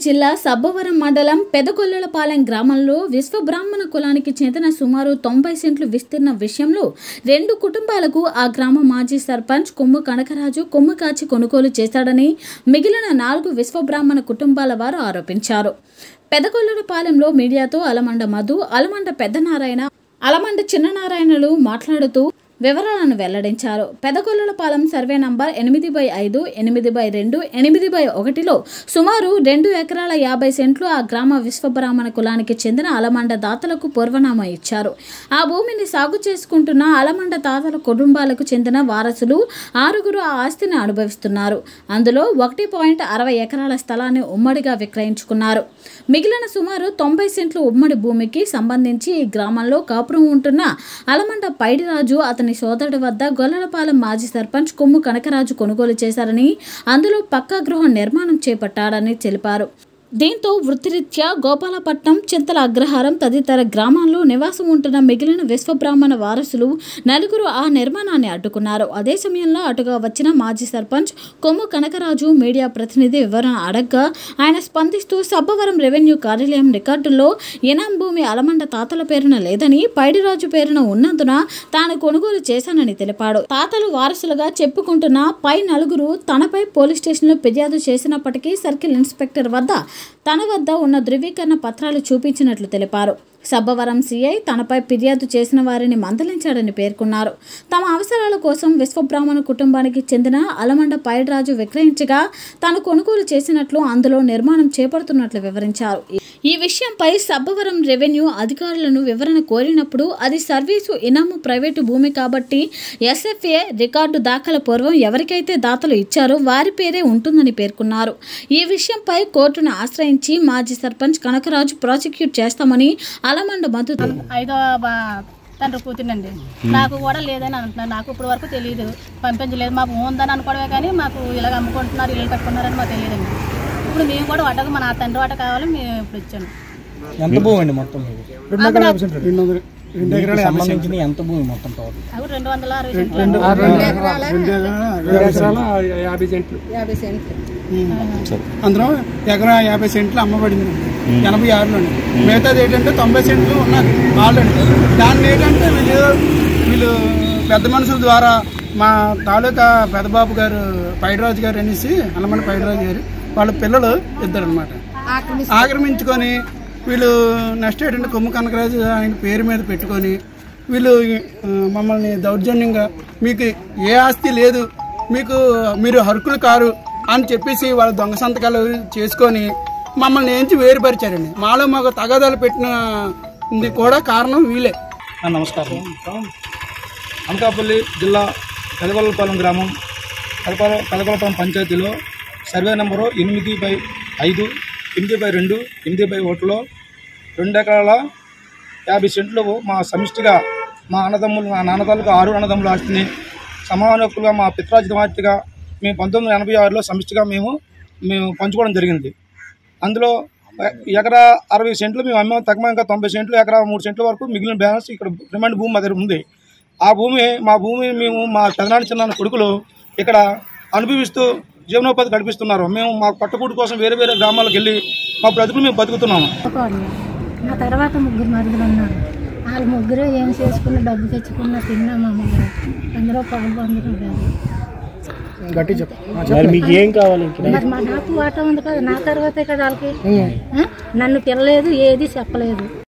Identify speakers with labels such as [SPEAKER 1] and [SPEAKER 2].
[SPEAKER 1] జిల్లా సబ్బవరం మండలం పెదకొల్లులపాలెం గ్రామంలో విశ్వబ్రాహ్మణ కులానికి చెందిన సుమారు తొంభై సెంట్లు విస్తీర్ణ విషయంలో రెండు కుటుంబాలకు ఆ గ్రామ మాజీ సర్పంచ్ కొమ్ము కనకరాజు కొమ్ము కాచి కొనుగోలు చేశాడని మిగిలిన నాలుగు విశ్వబ్రాహ్మణ కుటుంబాల వారు ఆరోపించారు పెదకొల్లులపాలెంలో మీడియాతో అలమండ మధు అలమండ పెద్దనారాయణ అలమండ చిన్ననారాయణలు మాట్లాడుతూ వివరాలను వెల్లడించారు పెదగొల్లపాలెం సర్వే నంబర్ ఎనిమిది బై ఐదు ఎనిమిది బై రెండు ఎనిమిది బై ఒకటిలో సుమారు రెండు ఎకరాల యాభై సెంట్లు ఆ గ్రామ విశ్వబ్రాహ్మణ కులానికి చెందిన అలమండ దాతలకు పూర్వనామా ఇచ్చారు ఆ భూమిని సాగు చేసుకుంటున్న అలమండ దాతల కుటుంబాలకు చెందిన వారసులు ఆరుగురు ఆ ఆస్తిని అనుభవిస్తున్నారు అందులో ఒకటి పాయింట్ అరవై ఎకరాల స్థలాన్ని ఉమ్మడిగా విక్రయించుకున్నారు మిగిలిన సుమారు తొంభై సెంట్లు ఉమ్మడి భూమికి సంబంధించి ఈ గ్రామంలో కాపురం ఉంటున్న అలమండ పైడిరాజు అతని సోదరుడి వద్ద గొల్లలపాలెం మాజీ సర్పంచ్ కొమ్ము కనకరాజు కొనుగోలు చేశారని అందులో పక్కా గృహం నిర్మాణం చేపట్టాడని తెలిపారు దీంతో వృత్తిరీత్యా గోపాలపట్నం చింతల అగ్రహారం తదితర గ్రామాల్లో నివాసం ఉంటున్న మిగిలిన విశ్వబ్రాహ్మణ వారసులు నలుగురు ఆ నిర్మాణాన్ని అడ్డుకున్నారు అదే సమయంలో అటుగా వచ్చిన మాజీ సర్పంచ్ కొమ్ము కనకరాజు మీడియా ప్రతినిధి వివరణ అడగ్గా ఆయన స్పందిస్తూ సబ్బవరం రెవెన్యూ కార్యాలయం రికార్డుల్లో ఇనాం భూమి అలమండ తాతల పేరున లేదని పైడిరాజు పేరున ఉన్నందున తాను కొనుగోలు చేశానని తెలిపాడు తాతలు వారసులుగా చెప్పుకుంటున్న పై నలుగురు తనపై పోలీస్ స్టేషన్లో ఫిర్యాదు చేసినప్పటికీ సర్కిల్ ఇన్స్పెక్టర్ వద్ద తన వద్ద ఉన్న ధృవీకరణ పత్రాలు చూపించినట్లు తెలిపారు సబ్బవరం సీఐ తనపై ఫిర్యాదు చేసిన వారిని మందలించాడని పేర్కొన్నారు తమ అవసరాల కోసం విశ్వబ్రాహ్మణ కుటుంబానికి చెందిన అలమండ పైడ్రాజు విక్రయించగా తాను కొనుగోలు చేసినట్లు అందులో నిర్మాణం చేపడుతున్నట్లు వివరించారు ఈ విషయంపై సబ్బవరం రెవెన్యూ అధికారులను వివరణ కోరినప్పుడు అది సర్వీసు ఇనాము ప్రైవేటు భూమి కాబట్టి ఎస్ఎఫ్ఏ రికార్డు దాఖల పూర్వం ఎవరికైతే దాతలు ఇచ్చారో వారి పేరే ఉంటుందని పేర్కొన్నారు ఈ విషయంపై కోర్టును ఆశ్రయించి మాజీ సర్పంచ్ కనకరాజు ప్రాసిక్యూట్ చేస్తామని అలమండ మధు
[SPEAKER 2] ఐదో బా- తండ్రి కూతురండి నాకు కూడా లేదని అంటున్నారు నాకు ఇప్పుడు వరకు తెలియదు పంపించలేదు మాకు ఉందని అనుకోవడమే కానీ మాకు ఇలాగ అమ్ముకుంటున్నారు ఇల్లు కట్టుకున్నారని మాకు తెలియదండి ఇప్పుడు మేము కూడా వాటకు మా నా తండ్రి వాట కావాలి మేము ఇప్పుడు ఇచ్చాము
[SPEAKER 3] ఎంత భూమి అండి మొత్తం మీది?
[SPEAKER 4] రెండు ఎకరాల యాభై సెంట్లు రెండు వందల రెండు
[SPEAKER 3] మీకు
[SPEAKER 4] ఎకరాల యాభై సెంట్లు
[SPEAKER 3] సంబంధించిన ఎంత భూమి మొత్తం టోటల్
[SPEAKER 2] అవి రెండు వందల అరవై సెంట్లు
[SPEAKER 4] రెండు రెండు ఎకరాల యాభై సెంట్లు అందులో ఎకరా యాభై సెంట్లు అమ్మబడింది ఎనభై ఆరులోనే మిగతాది ఏంటంటే తొంభై సెంట్లు ఉన్నది ఆల్రెడీ దాన్ని ఏంటంటే వీళ్ళు వీళ్ళు పెద్ద మనుషుల ద్వారా మా తాలూకా పెద్దబాబు గారు పైడరాజు గారు అనేసి అన్నమన్న పైడరాజు గారు వాళ్ళ పిల్లలు ఇద్దరు అనమాట ఆక్రమించుకొని వీళ్ళు నెక్స్ట్ ఏంటంటే కొమ్ము కనకరాజు ఆయన పేరు మీద పెట్టుకొని వీళ్ళు ఆ, మమ్మల్ని దౌర్జన్యంగా మీకు ఏ ఆస్తి లేదు మీకు మీరు హరుకులు కారు అని చెప్పేసి వాళ్ళ దొంగ సంతకాలు చేసుకొని మమ్మల్ని ఏంచి వేరుపరిచారండి మాలో మాకు తగాదాలు పెట్టిన ఇది కూడా కారణం వీళ్ళే
[SPEAKER 3] ఆ, నమస్కారం అనకాపల్లి జిల్లా కలగొల్లపాలెం గ్రామం కలప కలగొల్లపాలెం పంచాయతీలో సర్వే నెంబరు ఎనిమిది బై ఐదు ఎనిమిది బై రెండు ఎనిమిది బై ఒకటిలో రెండు ఎకరాల యాభై సెంట్లు మా సమిష్టిగా మా అన్నదమ్ములు మా నాన్నదమ్ములకు ఆరు అన్నదమ్ముల ఆస్తిని సమాన హక్కులుగా మా పిత్రాజిత ఆస్తిగా మేము పంతొమ్మిది వందల ఎనభై ఆరులో సమిష్టిగా మేము మేము పంచుకోవడం జరిగింది అందులో ఎకరా అరవై సెంట్లు మేము అమ్మాం తక్కువ ఇంకా తొంభై సెంట్లు ఎకరా మూడు సెంట్ల వరకు మిగిలిన బ్యాలెన్స్ ఇక్కడ రిమైండ్ భూమి మా దగ్గర ఉంది ఆ భూమి మా భూమి మేము మా పెదనాన్న చిన్న కొడుకులు ఇక్కడ అనుభవిస్తూ జీవనోపాధి గడిపిస్తున్నారు మేము మా పట్టుకూటి కోసం వేరే వేరే గ్రామాలకు వెళ్ళి మా బ్రతుకులు మేము బతుకుతున్నాము
[SPEAKER 5] కోడలు నా తర్వాత ముగ్గురు మరుగులు ఉన్నారు వాళ్ళు ముగ్గురు ఏం చేసుకుని డబ్బు తెచ్చుకున్న తిన్నా మా ముగ్గురు అందులో పాలు అందరూ లేదు
[SPEAKER 4] గట్టి చెప్పు
[SPEAKER 3] మరి మీకు ఏం కావాలి
[SPEAKER 5] మరి మా నాకు వాటం ఉంది కదా నా తర్వాతే కదా వాళ్ళకి ఆ? నన్ను పిల్లలేదు ఏది చెప్పలేదు